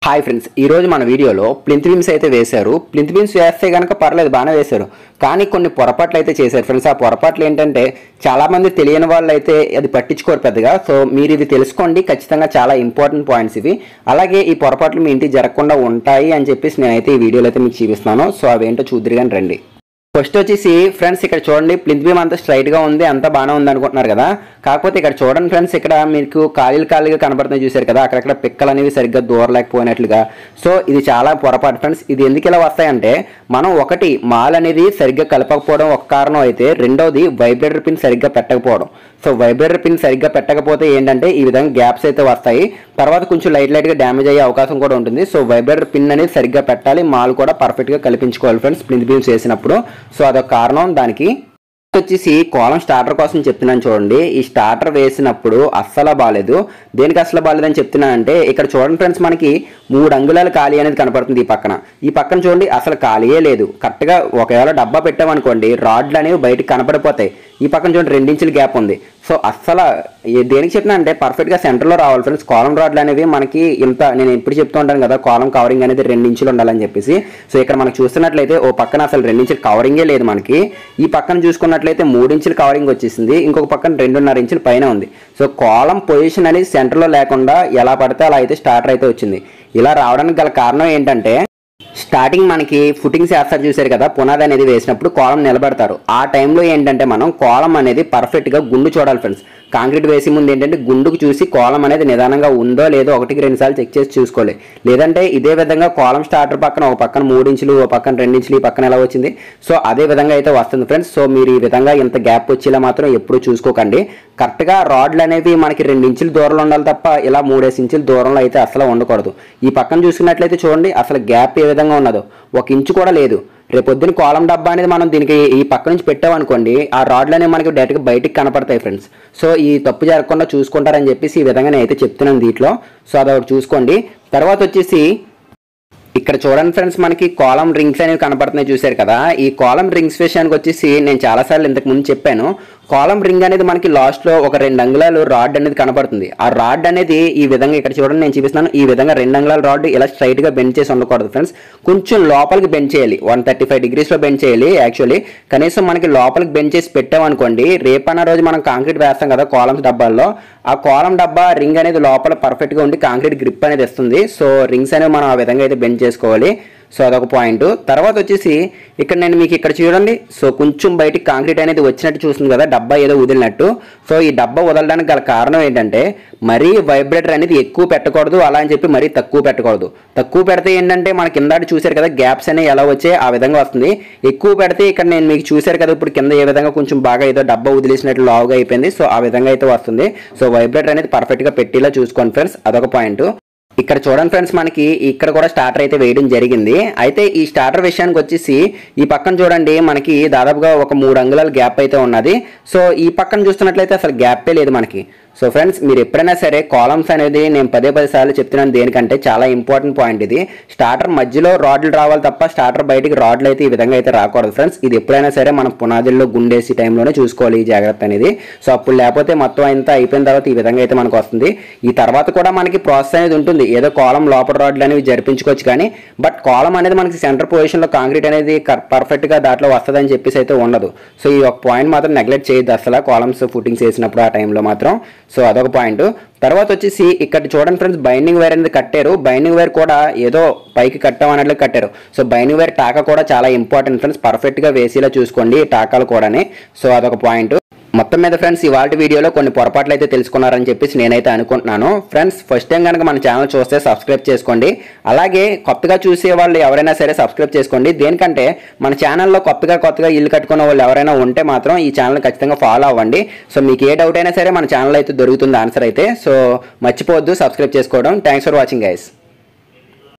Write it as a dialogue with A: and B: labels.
A: hi friends ఈ రోజు మన వీడియోలో ప్లింత్ బీమ్స్ అయితే వేశారు ప్లింత్ బీమ్స్ వేస్తే కనుక పర్లేదు బాగానే వేశారు కానీ కొన్ని పొరపాట్లు అయితే చేశారు ఫ్రెండ్స్ ఆ పొరపాట్లు ఏంటంటే చాలా మంది తెలియని వాళ్ళు అయితే అది పట్టించుకోరు పెద్దగా సో మీరు ఇవి తెలుసుకోండి ఖచ్చితంగా చాలా ఇంపార్టెంట్ పాయింట్స్ ఇవి అలాగే ఈ పొరపాట్లు మీ ఇంటికి జరగకుండా ఉంటాయి అని చెప్పేసి నేనైతే ఈ వీడియోలో అయితే మీకు చూపిస్తున్నాను సో అవేంటో చూద్దరు కానీ రండి ఫస్ట్ వచ్చేసి ఫ్రెండ్స్ ఇక్కడ చూడండి ప్లింత్ బీమ్ అంతా స్ట్రైట్ గా ఉంది అంతా బాగానే ఉంది అనుకుంటున్నారు కదా కాకపోతే ఇక్కడ చూడండి ఫ్రెండ్స్ ఇక్కడ మీకు ఖాళీలు ఖాళీగా కనబడుతున్నాయి చూసారు కదా అక్కడక్కడ పిక్కలు అనేవి సరిగ్గా దూరలేకపోయినట్లుగా సో ఇది చాలా పొరపాటు ఫ్రెండ్స్ ఇది ఎందుకు ఇలా వస్తాయంటే మనం ఒకటి మాల్ అనేది సరిగ్గా కలపకపోవడం ఒక కారణం అయితే రెండోది వైబ్రేటర్ పిన్ సరిగ్గా పెట్టకపోవడం సో వైబ్రేటర్ పిన్ సరిగ్గా పెట్టకపోతే ఏంటంటే ఈ విధంగా గ్యాప్స్ అయితే వస్తాయి తర్వాత కొంచెం లైట్ లైట్గా డ్యామేజ్ అయ్యే అవకాశం కూడా ఉంటుంది సో వైబ్రేటర్ పిన్ అనేది సరిగ్గా పెట్టాలి మాల్ కూడా పర్ఫెక్ట్గా కల్పించుకోవాలి ఫ్రెండ్స్ ప్లింత్ బీమ్స్ వేసినప్పుడు సో అదొక కారణం దానికి వచ్చేసి కోలం స్టార్టర్ కోసం చెప్తున్నాను చూడండి ఈ స్టార్టర్ వేసినప్పుడు అస్సలు బాగాలేదు దేనికి అసలు బాగాలేదని చెప్తున్నానంటే ఇక్కడ చూడండి ఫ్రెండ్స్ మనకి మూడు అంగుళాల ఖాళీ అనేది కనపడుతుంది ఈ పక్కన ఈ పక్కన చూడండి అసలు ఖాళీయే లేదు కరెక్ట్గా ఒకవేళ డబ్బా పెట్టామనుకోండి రాడ్లు అనేవి బయటకు కనపడిపోతాయి ఈ పక్కన చూడండి రెండించుల గ్యాప్ ఉంది సో అస్సలు ఏ- దేనికి చెప్పినా అంటే పర్ఫెక్ట్గా సెంటర్లో రావాలి ఫ్రెండ్స్ కాలం రాడ్లు అనేవి మనకి ఇంత నేను ఎప్పుడు చెప్తూ ఉంటాను కదా కాలం కవరింగ్ అనేది రెండు ఇంచులు ఉండాలని చెప్పేసి సో ఇక్కడ మనకు చూస్తున్నట్లయితే ఓ పక్కన అసలు రెండు ఇంచులు కవరింగే లేదు మనకి ఈ పక్కన చూసుకున్నట్లయితే మూడు ఇంచులు కవరింగ్ వచ్చేసింది ఇంకొక పక్కన రెండున్నర ఇంచుల పైన ఉంది సో కాలం పొజిషన్ అనేది సెంటర్లో లేకుండా ఎలా పడితే అలా అయితే స్టార్టర్ అయితే వచ్చింది ఇలా రావడానికి గల కారణం ఏంటంటే స్టార్టింగ్ మనకి ఫుటింగ్స్ వేస్తారు చూసారు కదా పునాది అనేది వేసినప్పుడు కోలం నిలబెడతారు ఆ టైంలో ఏంటంటే మనం కోలం అనేది పర్ఫెక్ట్గా గుండు చూడాలి ఫ్రెండ్స్ కాంక్రీట్ వేసే ముందు ఏంటంటే గుండుకు చూసి కోలం అనేది నిదానంగా ఉందో లేదో ఒకటికి రెండు సార్లు చెక్ చేసి చూసుకోవాలి లేదంటే ఇదే విధంగా కోలం స్టార్టర్ పక్కన ఒక పక్కన మూడు ఇంచులు ఒక పక్కన రెండు ఇంచులు ఈ పక్కన ఎలా వచ్చింది సో అదే విధంగా అయితే వస్తుంది ఫ్రెండ్స్ సో మీరు ఈ విధంగా ఇంత గ్యాప్ వచ్చేలా మాత్రం ఎప్పుడు చూసుకోకండి కరెక్ట్గా రాడ్లు అనేవి మనకి రెండు ఇంచుల దూరంలో ఉండాలి తప్ప ఇలా మూడేసి ఇంచుల దూరంలో అయితే అసలు ఉండకూడదు ఈ పక్కన చూసుకున్నట్లయితే చూడండి అసలు గ్యాప్ ఏ విధంగా ఉన్నదో ఒక ఇంచు కూడా లేదు రేపొద్దున కాలం డబ్బా అనేది మనం దీనికి ఈ పక్క నుంచి పెట్టామనుకోండి ఆ రాడ్లు అనేవి మనకి డైరెక్ట్గా బయటికి కనపడతాయి ఫ్రెండ్స్ సో ఈ తప్పు జరగకుండా చూసుకుంటారని చెప్పేసి ఈ విధంగా నేను అయితే చెప్తున్నాను దీంట్లో సో అదొకటి చూసుకోండి తర్వాత వచ్చేసి ఇక్కడ చూడండి ఫ్రెండ్స్ మనకి కాలం రింగ్స్ అనేవి కనపడుతున్నాయి చూశారు కదా ఈ కాలం రింగ్స్ విషయానికి వచ్చేసి నేను చాలాసార్లు ఇంతకు ముందు చెప్పాను కాలం రింగ్ అనేది మనకి లాస్ట్ లో ఒక రెండు అంగుళాలు రాడ్ అనేది కనపడుతుంది ఆ రాడ్ అనేది ఈ విధంగా ఇక్కడ చూడండి నేను చూపిస్తున్నాను ఈ విధంగా రెండు అంగుళాల రాడ్ ఇలా స్ట్రైట్ గా బెండ్ చేసి ఉండకూడదు ఫ్రెండ్స్ కొంచెం లోపలికి బెండ్ చేయాలి వన్ థర్టీ ఫైవ్ డిగ్రీస్ లో బెండ్ చేయాలి యాక్చువల్లీ కనీసం మనకి లోపలికి బెండ్ చేసి పెట్టామనుకోండి రేపన్న రోజు మనం కాంక్రీట్ వేస్తాం కదా కాలమ్స్ డబ్బాల్లో ఆ కాలం డబ్బా రింగ్ అనేది లోపల పర్ఫెక్ట్ గా ఉండి కాంక్రీట్ గ్రిప్ అనేది ఇస్తుంది సో రింగ్స్ అనేవి మనం ఆ విధంగా అయితే బెండ్ చేసుకోవాలి సో అదొక పాయింట్ తర్వాత వచ్చేసి ఇక్కడ నేను మీకు ఇక్కడ చూడండి సో కొంచెం బయటికి కాంక్రీట్ అనేది వచ్చినట్టు చూస్తుంది కదా డబ్బా ఏదో వదిలినట్టు సో ఈ డబ్బా వదలడానికి గల కారణం ఏంటంటే మరీ వైబ్రేటర్ అనేది ఎక్కువ పెట్టకూడదు అలా అని చెప్పి మరీ తక్కువ పెట్టకూడదు తక్కువ పెడితే ఏంటంటే మనకి కిందాటి చూశారు కదా గ్యాప్స్ అనేవి ఎలా వచ్చాయి ఆ విధంగా వస్తుంది ఎక్కువ పెడితే ఇక్కడ నేను మీకు చూశారు కదా ఇప్పుడు కింద ఏ విధంగా కొంచెం బాగా ఏదో డబ్బా వదిలేసినట్లు లావుగా అయిపోయింది సో ఆ విధంగా అయితే వస్తుంది సో వైబ్రేటర్ అనేది పర్ఫెక్ట్గా పెట్టేలా చూసుకోండి ఫ్రెండ్స్ అదొక పాయింట్ ఇక్కడ చూడండి ఫ్రెండ్స్ మనకి ఇక్కడ కూడా స్టార్టర్ అయితే వేయడం జరిగింది అయితే ఈ స్టార్టర్ విషయానికి వచ్చేసి ఈ పక్కన చూడండి మనకి దాదాపుగా ఒక మూడు అంగుళాల గ్యాప్ అయితే ఉన్నది సో ఈ పక్కన చూస్తున్నట్లయితే అసలు గ్యాపే లేదు మనకి సో ఫ్రెండ్స్ మీరు ఎప్పుడైనా సరే కాలమ్స్ అనేది నేను పదే పది సార్లు చెప్తున్నాను దేనికంటే చాలా ఇంపార్టెంట్ పాయింట్ ఇది స్టార్టర్ మధ్యలో రాడ్లు రావాలి తప్ప స్టార్టర్ బయటికి రాడ్లు అయితే ఈ విధంగా అయితే రాకూడదు ఫ్రెండ్స్ ఇది ఎప్పుడైనా సరే మనం పునాదుల్లో గుండేసి టైంలోనే చూసుకోవాలి ఈ జాగ్రత్త అనేది సో అప్పుడు లేకపోతే మొత్తం అంతా అయిపోయిన తర్వాత ఈ విధంగా అయితే మనకు వస్తుంది ఈ తర్వాత కూడా మనకి ప్రాసెస్ అనేది ఉంటుంది ఏదో కాలం లోపల రాడ్లు అనేవి జరిపించుకోవచ్చు కానీ బట్ కాలం అనేది మనకి సెంటర్ పొజిషన్లో కాంక్రీట్ అనేది పర్ఫెక్ట్గా దాంట్లో వస్తుందని చెప్పేసి అయితే ఉండదు సో ఈ ఒక పాయింట్ మాత్రం నెగ్లెక్ట్ చేయొద్దు అసలు కాలమ్స్ ఫుటింగ్స్ వేసినప్పుడు ఆ టైంలో మాత్రం సో అదొక పాయింట్ తర్వాత వచ్చేసి ఇక్కడ చూడండి ఫ్రెండ్స్ బైండింగ్ వైర్ అనేది కట్టారు బైండింగ్ వైర్ కూడా ఏదో పైకి కట్టాం అన్నట్లు కట్టారు సో బైండింగ్ వైర్ టాకా కూడా చాలా ఇంపార్టెంట్ ఫ్రెండ్స్ పర్ఫెక్ట్గా వేసేలా చూసుకోండి ఈ టాకాలు కూడానే సో అదొక పాయింట్ మొత్తం మీద ఫ్రెండ్స్ ఇవాళ వీడియోలో కొన్ని పొరపాట్లు అయితే తెలుసుకున్నారని చెప్పేసి నేనైతే అనుకుంటున్నాను ఫ్రెండ్స్ ఫస్ట్ టైం కనుక మన ఛానల్ చూస్తే సబ్స్క్రైబ్ చేసుకోండి అలాగే కొత్తగా చూసే వాళ్ళు ఎవరైనా సరే సబ్స్క్రైబ్ చేసుకోండి దేనికంటే మన ఛానల్లో కొత్తగా కొత్తగా ఇల్లు కట్టుకున్న వాళ్ళు ఎవరైనా ఉంటే మాత్రం ఈ ఛానల్ ఖచ్చితంగా ఫాలో అవ్వండి సో మీకు ఏ డౌట్ అయినా సరే మన ఛానల్ అయితే దొరుకుతుంది ఆన్సర్ అయితే సో మర్చిపోవద్దు సబ్స్క్రైబ్ చేసుకోవడం థ్యాంక్స్ ఫర్ వాచింగ్ గైస్